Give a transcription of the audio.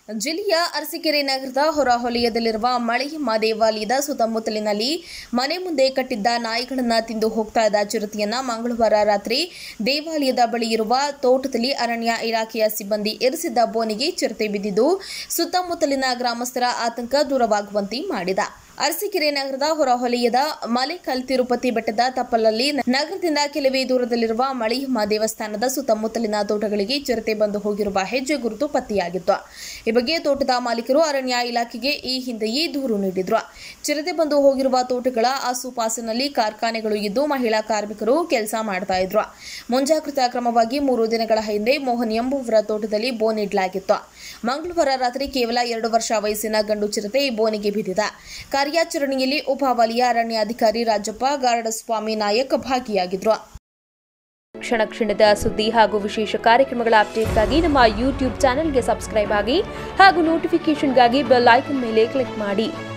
ಜಿಲ್ಲೆಯ ಅರಸೀಕೆರೆ ನಗರದ ಹೊರವಲಯದಲ್ಲಿರುವ ಮಳೆಯಮ್ಮ ದೇವಾಲಯದ ಸುತ್ತಮುತ್ತಲಿನಲ್ಲಿ ಮನೆ ಮುಂದೆ ಕಟ್ಟಿದ್ದ ನಾಯಿಗಳನ್ನು ತಿಂದು ಹೋಗ್ತಾ ಇದ್ದ ಚಿರತೆಯನ್ನ ಮಂಗಳವಾರ ರಾತ್ರಿ ದೇವಾಲಯದ ಬಳಿ ಇರುವ ತೋಟದಲ್ಲಿ ಅರಣ್ಯ ಇಲಾಖೆಯ ಸಿಬ್ಬಂದಿ ಇರಿಸಿದ್ದ ಬೋನಿಗೆ ಚಿರತೆ ಬಿದ್ದಿದ್ದು ಸುತ್ತಮುತ್ತಲಿನ ಗ್ರಾಮಸ್ಥರ ಆತಂಕ ದೂರವಾಗುವಂತೆ ಮಾಡಿದ ಅರಸೀಕೆರೆ ನಗರದ ಹೊರವಲಯದ ಮಲೆಕಲ್ ತಿರುಪತಿ ಬೆಟ್ಟದ ತಪ್ಪಲಲ್ಲಿ ನಗರದಿಂದ ಕೆಲವೇ ದೂರದಲ್ಲಿರುವ ಮಳಿಯಮ್ಮ ದೇವಸ್ಥಾನದ ಸುತ್ತಮುತ್ತಲಿನ ತೋಟಗಳಿಗೆ ಚಿರತೆ ಬಂದು ಹೋಗಿರುವ ಹೆಜ್ಜೆ ಗುರುತು ಪತ್ತೆಯಾಗಿತ್ತು ಈ ಬಗ್ಗೆ ತೋಟದ ಮಾಲೀಕರು ಅರಣ್ಯ ಇಲಾಖೆಗೆ ಈ ಹಿಂದೆಯೇ ದೂರು ನೀಡಿದ್ರು ಚಿರತೆ ಬಂದು ಹೋಗಿರುವ ತೋಟಗಳ ಆಸುಪಾಸಿನಲ್ಲಿ ಕಾರ್ಖಾನೆಗಳು ಇದ್ದು ಮಹಿಳಾ ಕಾರ್ಮಿಕರು ಕೆಲಸ ಮಾಡ್ತಾ ಇದ್ರು ಮುಂಜಾಗ್ರತಾ ಕ್ರಮವಾಗಿ ಮೂರು ದಿನಗಳ ಹಿಂದೆ ಮೋಹನ್ ಎಂಬುವರ ತೋಟದಲ್ಲಿ ಬೋನ್ ಇಡಲಾಗಿತ್ತು ಮಂಗಳವಾರ ರಾತ್ರಿ ಕೇವಲ ಎರಡು ವರ್ಷ ವಯಸ್ಸಿನ ಗಂಡು ಚಿರತೆ ಈ ಬೋನಿಗೆ ಬಿದ್ದಿದೆ ಕಾರ್ಯಾಚರಣೆಯಲ್ಲಿ ಉಪವಲಯ ಅರಣ್ಯಾಧಿಕಾರಿ ರಾಜಪ್ಪ ಗಾರಡಸ್ವಾಮಿ ನಾಯಕ್ ಭಾಗಿಯಾಗಿದ್ರು ಕ್ಷಣ ಕ್ಷಣದ ಸುದ್ದಿ ಹಾಗೂ ವಿಶೇಷ ಕಾರ್ಯಕ್ರಮಗಳ ಅಪ್ಡೇಟ್ಗಾಗಿ ನಮ್ಮ ಯೂಟ್ಯೂಬ್ ಚಾನೆಲ್ಗೆ ಸಬ್ಸ್ಕ್ರೈಬ್ ಆಗಿ ಹಾಗೂ ನೋಟಿಫಿಕೇಷನ್ಗಾಗಿ ಬೆಲ್ ಐಕನ್ ಮೇಲೆ ಕ್ಲಿಕ್ ಮಾಡಿ